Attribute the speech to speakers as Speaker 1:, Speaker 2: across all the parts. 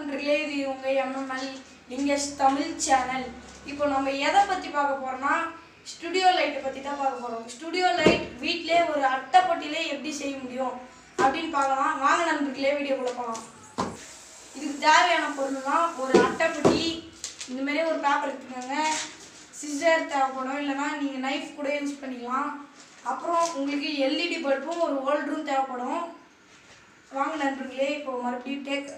Speaker 1: நண்பர்களே இது உங்கள் எம்எம்எல் லிங்கேஷ் தமிழ் சேனல் இப்போ நம்ம எதை பற்றி பார்க்க போகிறோம்னா ஸ்டுடியோ லைட்டை பற்றி தான் பார்க்க போகிறோம் ஸ்டுடியோ லைட் வீட்டிலே ஒரு அட்டைப்பட்டியிலே எப்படி செய்ய முடியும் அப்படின்னு பார்க்கலாம் வாங்க நண்பர்களே வீடியோக்குள்ளே போகலாம் இதுக்கு தேவையான பொருள்லாம் ஒரு அட்டைப்பட்டி இந்த மாதிரி ஒரு பேப்பர் எடுத்துக்கோங்க சிசர் தேவைப்படும் இல்லைன்னா நீங்கள் நைஃப் கூட யூஸ் பண்ணிக்கலாம் அப்புறம் உங்களுக்கு எல்இடி பல்பும் ஒரு ஹோல்டரும் தேவைப்படும் வாங்க நண்பர்களே இப்போ மறுபடியும் டேக்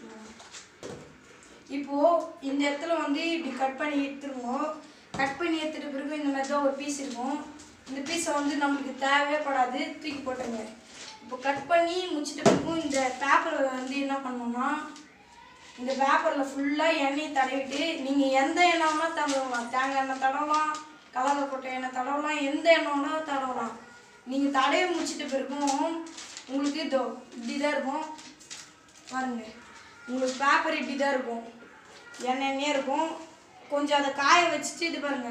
Speaker 1: இப்போ இந்த இடத்துல வந்து இப்படி கட் பண்ணி எடுத்துருவோம் கட் பண்ணி எடுத்துட்ட பிறகு இந்த மாதிரி தான் ஒரு பீஸ் இருக்கும் இந்த பீஸை வந்து நம்மளுக்கு தேவையே படாது தூக்கி போட்டுருங்க இப்போ கட் பண்ணி முடிச்சிட்ட பிறகு இந்த பேப்பரை வந்து என்ன பண்ணணும்னா இந்த பேப்பரில் ஃபுல்லாக எண்ணெய் தடவிட்டு நீங்கள் எந்த எண்ணெய் வேணால் தடவலாம் தேங்காய் எண்ணெய் தடவலாம் கலரில் போட்ட எண்ணெய் தடவலாம் எந்த எண்ணெய் வேணாலும் தடவலாம் நீங்கள் தடவி முடிச்சிட்ட பிறகும் உங்களுக்கு இதோ இப்படி தான் இருக்கும் பாருங்க உங்களுக்கு பேப்பர் இப்படி தான் இருக்கும் எண்ணெய் எண்ணெயாக இருக்கும் கொஞ்சம் அதை காய வச்சுட்டு இது பாருங்க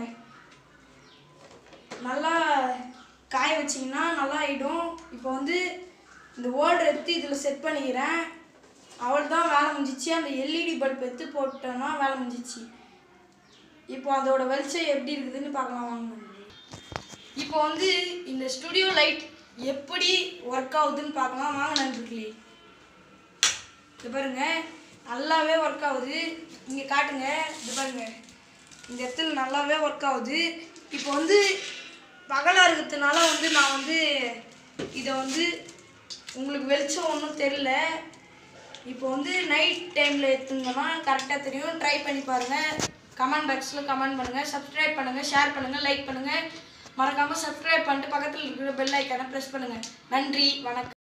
Speaker 1: நல்லா காய வச்சிங்கன்னா நல்லா ஆகிடும் இப்போ வந்து இந்த ஓல்டர் எடுத்து இதில் செட் பண்ணிக்கிறேன் அவள் தான் வேலை முடிஞ்சிச்சு அந்த எல்இடி பல்ப் எடுத்து போட்டோன்னா வேலை முடிஞ்சிச்சு இப்போ அதோட வெளிச்சம் எப்படி இருக்குதுன்னு பார்க்கலாம் வாங்க இப்போ வந்து இந்த ஸ்டுடியோ லைட் எப்படி ஒர்க் ஆகுதுன்னு பார்க்கலாம் வாங்க நண்பர்களே இது பாருங்க நல்லாவே ஒர்க் ஆகுது இங்கே காட்டுங்க இது பாருங்க இந்த இடத்துல நல்லாவே ஒர்க் ஆகுது இப்போ வந்து பகலாக இருக்கிறதுனால வந்து நான் வந்து இதை வந்து உங்களுக்கு வெளிச்சம் ஒன்றும் தெரில இப்போ வந்து நைட் டைமில் எடுத்துங்கன்னா கரெக்டாக தெரியும் ட்ரை பண்ணி பாருங்கள் கமெண்ட் பாக்ஸில் கமெண்ட் பண்ணுங்கள் சப்ஸ்கிரைப் பண்ணுங்கள் ஷேர் பண்ணுங்கள் லைக் பண்ணுங்கள் மறக்காமல் சப்ஸ்கிரைப் பண்ணிட்டு பக்கத்தில் இருக்கிற பெல் ஐக்கானை ப்ரெஸ் பண்ணுங்கள் நன்றி வணக்கம்